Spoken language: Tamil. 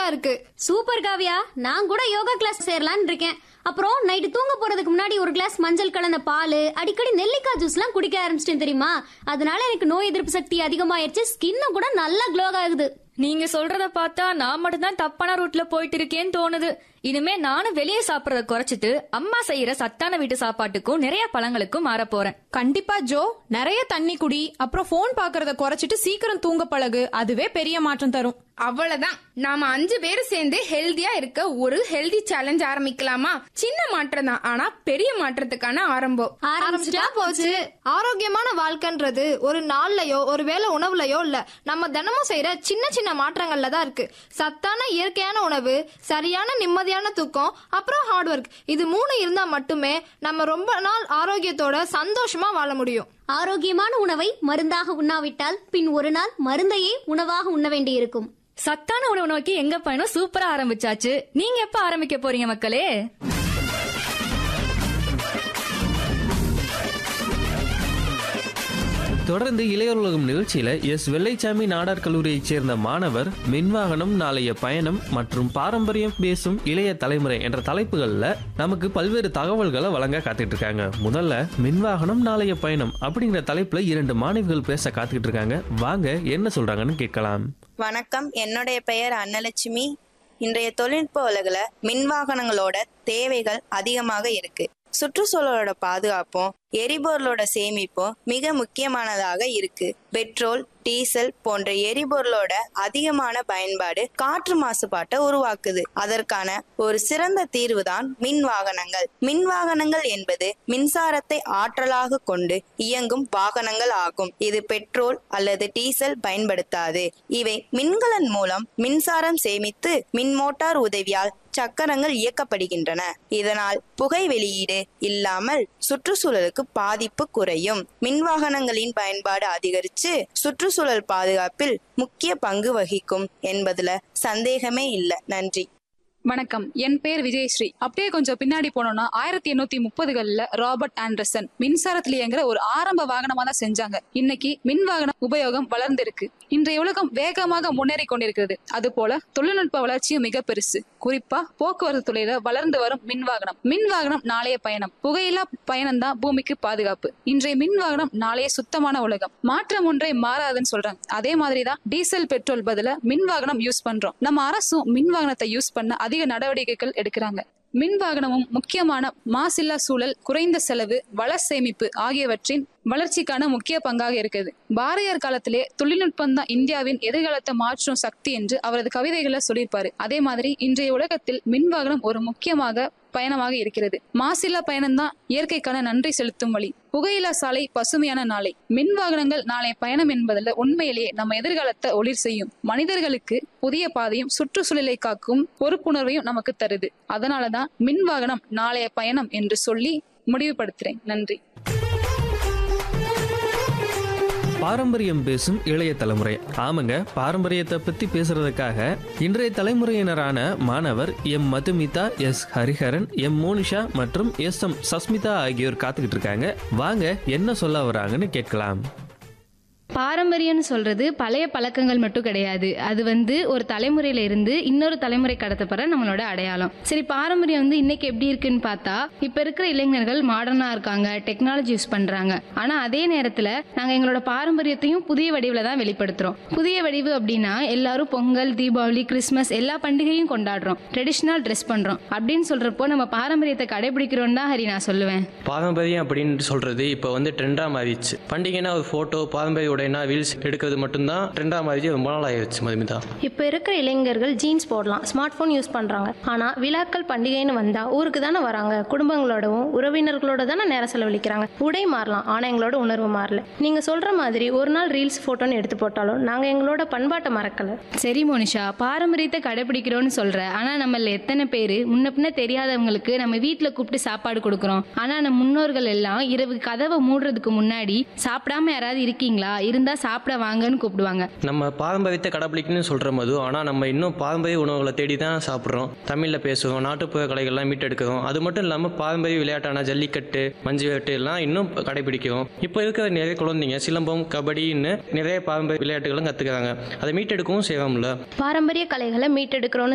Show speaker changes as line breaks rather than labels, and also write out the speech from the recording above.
இருக்கு
சூப்பர் காவியா நான் கூட யோகா கிளாஸ் சேரலாம்னு இருக்கேன் அப்புறம் நைட்டு தூங்க போறதுக்கு முன்னாடி ஒரு கிளாஸ் மஞ்சள் கலந்த பால் அடிக்கடி நெல்லிக்காய் ஜூஸ்லாம் குடிக்க ஆரம்பிச்சிட்டேன் தெரியுமா அதனால எனக்கு நோய் எதிர்ப்பு சக்தி அதிகமாயிருச்சு ஸ்கின்னும் கூட நல்லா க்ளோ ஆகுது
நீங்க சொல்றத பார்த்தா நான் மட்டும் தான் தப்பான ரூட்ல போயிட்டு இருக்கேன்னு தோணுது இனிமே நானும் வெளியே சாப்பிடறத குறைச்சிட்டு அம்மா செய்யற சத்தான வீட்டு சாப்பாட்டுக்கும் நிறைய பழங்களுக்கும் மாற போறேன்
கண்டிப்பா ஜோ நிறைய தண்ணி குடி அப்புறம் போன் பாக்குறத குறைச்சிட்டு சீக்கிரம் தூங்க பழகு அதுவே பெரிய மாற்றம் தரும்
அவ்வளவுதான் நாம அஞ்சு பேரும் சேர்ந்து ஹெல்தியா இருக்க ஒரு ஹெல்தி சேலஞ்ச் ஆரம்பிக்கலாமா சின்ன மாற்றம் தான் ஆனா பெரிய மாற்றத்துக்கான ஆரம்பம்
ஆரம்பிச்சிட்டா போச்சு
ஆரோக்கியமான வாழ்க்கைன்றது ஒரு நாள்லயோ ஒரு வேளை உணவுலயோ இல்ல நம்ம தினமும் செய்யற சின்ன சின்ன மாற்றங்கள்ல தான் இருக்கு சத்தான இயற்கையான உணவு சரியான நிம்மதியான தூக்கம் அப்புறம் ஹார்ட் ஒர்க் இது மூணு இருந்தா மட்டுமே நம்ம ரொம்ப நாள் ஆரோக்கியத்தோட சந்தோஷமா வாழ முடியும்
ஆரோக்கியமான உணவை மருந்தாக உண்ணாவிட்டால் பின் ஒரு நாள் மருந்தையே உணவாக உண்ண வேண்டியிருக்கும்
சத்தான உணவு நோக்கி எங்க பயணம் சூப்பரா ஆரம்பிச்சாச்சு நீங்க எப்ப ஆரம்பிக்க போறீங்க மக்களே
தொடர்ந்து இளையோர் உலகம் நிகழ்ச்சியில எஸ் வெள்ளைச்சாமி நாடார் கல்லூரியைச் சேர்ந்த மாணவர் மின்வாகனம் நாளைய பயணம் மற்றும் பாரம்பரியம் பேசும் இளைய தலைமுறை என்ற தலைப்புகள்ல நமக்கு பல்வேறு தகவல்களை வழங்க காத்துட்டு இருக்காங்க முதல்ல மின்வாகனம் நாளைய பயணம் அப்படிங்கிற தலைப்புல இரண்டு மாணவிகள் பேச காத்துக்கிட்டு இருக்காங்க வாங்க என்ன சொல்றாங்கன்னு கேட்கலாம்
வணக்கம் என்னுடைய பெயர் அன்னலட்சுமி இன்றைய தொழில்நுட்ப உலகில் மின்வாகனங்களோட தேவைகள் அதிகமாக இருக்கு சுற்றுச்சூழலோட பாதுகாப்பும் எரிபொருளோட சேமிப்பும் மிக முக்கியமானதாக இருக்கு பெட்ரோல் டீசல் போன்ற எரிபொருளோட அதிகமான பயன்பாடு காற்று மாசுபாட்டை உருவாக்குது அதற்கான ஒரு சிறந்த தீர்வு தான் மின் வாகனங்கள் மின் வாகனங்கள் என்பது மின்சாரத்தை ஆற்றலாக கொண்டு இயங்கும் வாகனங்கள் ஆகும் இது பெட்ரோல் அல்லது டீசல் பயன்படுத்தாது இவை மின்கலன் மூலம் மின்சாரம் சேமித்து மின் மோட்டார் உதவியால் சக்கரங்கள் இயக்கப்படுகின்றன இதனால் புகை வெளியீடு இல்லாமல் சுற்றுச்சூழலுக்கு பாதிப்பு குறையும் மின்வாகனங்களின் பயன்பாடு அதிகரித்து சுற்றுச்சூழல் பாதுகாப்பில் முக்கிய பங்கு வகிக்கும் என்பதுல சந்தேகமே இல்லை நன்றி
வணக்கம் என் பேர் விஜயஸ்ரீ அப்படியே கொஞ்சம் பின்னாடி போனோம்னா ஆயிரத்தி எண்ணூத்தி முப்பதுகள்ல ராபர்ட் ஆண்டர்சன் மின்சாரத்துல இயங்குற ஒரு ஆரம்ப வாகனமா தான் செஞ்சாங்க இன்னைக்கு மின் வாகனம் உபயோகம் வளர்ந்திருக்கு இன்றைய உலகம் வேகமாக முன்னேறி கொண்டிருக்கிறது அது போல தொழில்நுட்ப வளர்ச்சியும் மிக பெருசு குறிப்பா போக்குவரத்து துறையில வளர்ந்து வரும் மின் வாகனம் மின் வாகனம் நாளைய பயணம் புகையில்லா பயணம் தான் பூமிக்கு பாதுகாப்பு இன்றைய மின் வாகனம் நாளைய சுத்தமான உலகம் மாற்றம் ஒன்றை மாறாதுன்னு சொல்றாங்க அதே மாதிரிதான் டீசல் பெட்ரோல் பதிலா மின் வாகனம் யூஸ் பண்றோம் நம்ம அரசும் மின் வாகனத்தை யூஸ் பண்ண அதிக நடவடிக்கைகள் எடுக்கிறாங்க மின் வாகனமும் முக்கியமான மாசில்லா சூழல் குறைந்த செலவு வள சேமிப்பு ஆகியவற்றின் வளர்ச்சிக்கான முக்கிய பங்காக இருக்குது பாரதியார் காலத்திலே தொழில்நுட்பம் தான் இந்தியாவின் எதிர்காலத்தை மாற்றும் சக்தி என்று அவரது கவிதைகளை சொல்லியிருப்பாரு அதே மாதிரி இன்றைய உலகத்தில் மின் வாகனம் ஒரு முக்கியமாக பயணமாக இருக்கிறது மாசில்லா பயணம் தான் இயற்கைக்கான நன்றி செலுத்தும் வழி புகையிலா சாலை பசுமையான நாளை மின் வாகனங்கள் நாளை பயணம் என்பதில் உண்மையிலேயே நம்ம எதிர்காலத்தை ஒளிர் செய்யும் மனிதர்களுக்கு புதிய பாதையும் சுற்றுச்சூழலை காக்கும் பொறுப்புணர்வையும் நமக்கு தருது அதனாலதான் மின் வாகனம் நாளைய பயணம் என்று சொல்லி முடிவுபடுத்துறேன் நன்றி
பாரம்பரியம் பேசும் இளைய தலைமுறை ஆமாங்க பாரம்பரியத்தை பத்தி பேசுறதுக்காக இன்றைய தலைமுறையினரான மாணவர் M Madhumitha S Hariharan M Monisha மற்றும் எஸ் எம் சஸ்மிதா ஆகியோர் காத்துக்கிட்டு இருக்காங்க வாங்க என்ன சொல்ல வராங்கன்னு கேட்கலாம்
பாரம்பரியம்னு சொல்றது பழைய பழக்கங்கள் மட்டும் கிடையாது அது வந்து ஒரு தலைமுறையில இருந்து இன்னொரு தலைமுறை கடத்தப்படுற நம்மளோட அடையாளம் சரி பாரம்பரியம் வந்து இன்னைக்கு எப்படி இருக்குன்னு பார்த்தா இப்ப இருக்கிற இளைஞர்கள் மாடர்னா இருக்காங்க டெக்னாலஜி யூஸ் பண்றாங்க ஆனா அதே நேரத்துல நாங்க எங்களோட பாரம்பரியத்தையும் புதிய வடிவுல தான் வெளிப்படுத்துறோம் புதிய வடிவு அப்படின்னா எல்லாரும் பொங்கல் தீபாவளி கிறிஸ்மஸ் எல்லா பண்டிகையும் கொண்டாடுறோம் ட்ரெடிஷ்னல் ட்ரெஸ் பண்றோம் அப்படின்னு சொல்றப்போ நம்ம பாரம்பரியத்தை கடைபிடிக்கிறோம் தான் ஹரி நான் சொல்லுவேன்
பாரம்பரியம் அப்படின்னு சொல்றது இப்போ வந்து ட்ரெண்டாக மாறிடுச்சு பண்டிகைனா ஒரு ஃபோட்டோ பாரம்பரிய உடைனா ரீல்ஸ் எடுக்கிறது மட்டும்தான் ட்ரெண்டாக மாறிச்சு ரொம்ப நாள் ஆயிடுச்சு மதுமிதா
இப்ப இருக்கிற இளைஞர்கள் ஜீன்ஸ் போடலாம் ஸ்மார்ட் போன் யூஸ் பண்றாங்க ஆனா விழாக்கள் பண்டிகைன்னு வந்தா ஊருக்கு தானே வராங்க குடும்பங்களோடவும் உறவினர்களோட தானே நேரம் செலவழிக்கிறாங்க உடை மாறலாம் ஆனா எங்களோட உணர்வு மாறல நீங்க சொல்ற மாதிரி ஒரு நாள் ரீல்ஸ் போட்டோன்னு எடுத்து போட்டாலும் நாங்க எங்களோட பண்பாட்டை மறக்கல
சரி மோனிஷா பாரம்பரியத்தை கடைபிடிக்கிறோம்னு சொல்ற ஆனா நம்மள எத்தனை பேர் முன்ன பின்ன தெரியாதவங்களுக்கு நம்ம வீட்ல கூப்பிட்டு சாப்பாடு கொடுக்குறோம் ஆனா நம்ம முன்னோர்கள் எல்லாம் இரவு கதவை மூடுறதுக்கு முன்னாடி சாப்பிடாம யாராவது இருக்கீங்களா இருந்தா சாப்பிட வாங்கன்னு கூப்பிடுவாங்க
நம்ம பாரம்பரியத்தை கடைப்பிடிக்கணும்னு சொல்கிற மது ஆனால் நம்ம இன்னும் பாரம்பரிய உணவுகளை தேடி தான் சாப்பிட்றோம் தமிழில் பேசுகிறோம் நாட்டுப்புற கலைகள்லாம் மீட்டெடுக்கிறோம் அது மட்டும் இல்லாமல் பாரம்பரிய விளையாட்டான ஜல்லிக்கட்டு மஞ்சு விரட்டு எல்லாம் இன்னும் கடைபிடிக்கிறோம் இப்போ இருக்கிற நிறைய குழந்தைங்க சிலம்பம் கபடின்னு நிறைய பாரம்பரிய விளையாட்டுகளும் கற்றுக்கிறாங்க அதை மீட்டெடுக்கவும் செய்வோம்ல
பாரம்பரிய கலைகளை மீட்டெடுக்கிறோம்னு